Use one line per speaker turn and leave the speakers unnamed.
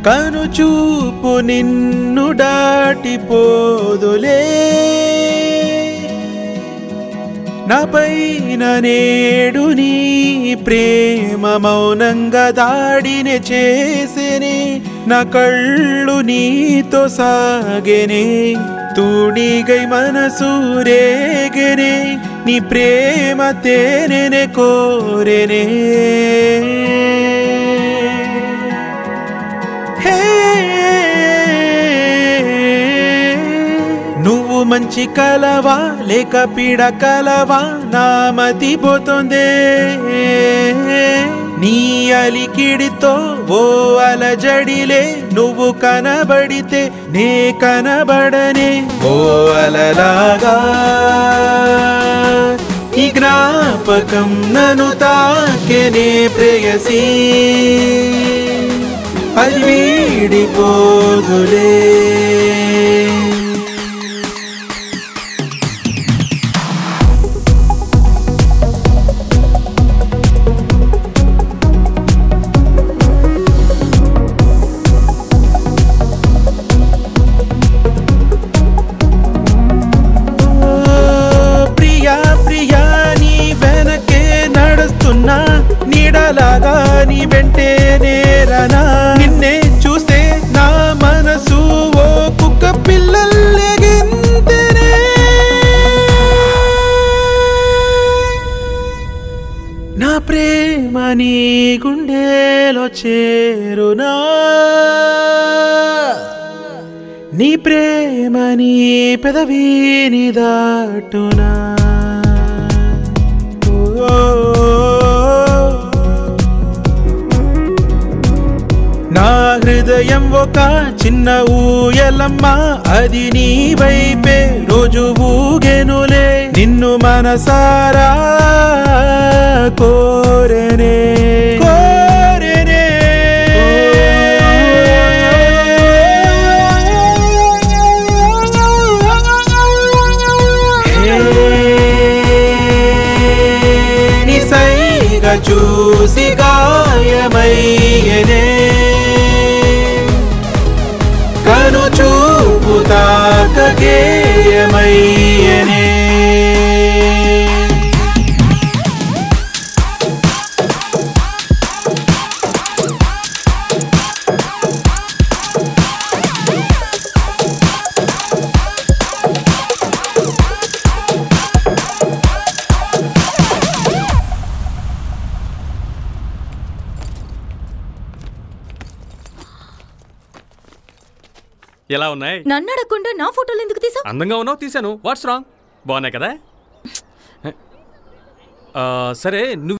కనుచూపు నిన్ను దాటిపోదులే నాపైన నేడు నీ ప్రేమ మౌనంగా దాడిని చేసేనే నా కళ్ళు నీతో సాగెనే తూణిగై మనసు రేగెనే నీ ప్రేమ తేనెనే కోరెనే హే నువ్వు మంచి కలవా లేక పీడ కలవా నా మతి పోతుందే నీ అలికిడితో ఓ అలజడిలే నువ్వు కనబడితే నే కనబడనే ఓ అలలాగా ఈ జ్ఞాపకం నన్ను తాకెనే ప్రేయసీ అది వీడిపోదులే ఓ ప్రియా ప్రియా నీ వెనకే నడుస్తున్నా నీడలాగా నీ వెంటే నేరనా నిన్నే చూస్తే నా మనసు ఓ కుక్క పిల్లలెగింతనే నా ప్రేమ నీ గుండెలో చేరునా నీ ప్రేమ నీ పెదవిని దాటునా ఓ, నా హృదయం ఒక చిన్న ఊయలమ్మ అది నీ వైపే రోజు ఊగెనులే నిన్ను మనసారా కోరెనే కోరెనే నిసైగా చూసి గాయమయ్యనే కను చూపు తాకగేయమయ్యనే
ఎలా ఉన్నాయి
నన్ను అడగకుండా నా ఫోటోలు ఎందుకు తీసావు
అందంగా ఉన్నావు తీశాను వాట్స్ రాంగ్ బాగున్నాయి కదా ఆ, సరే నువ్వు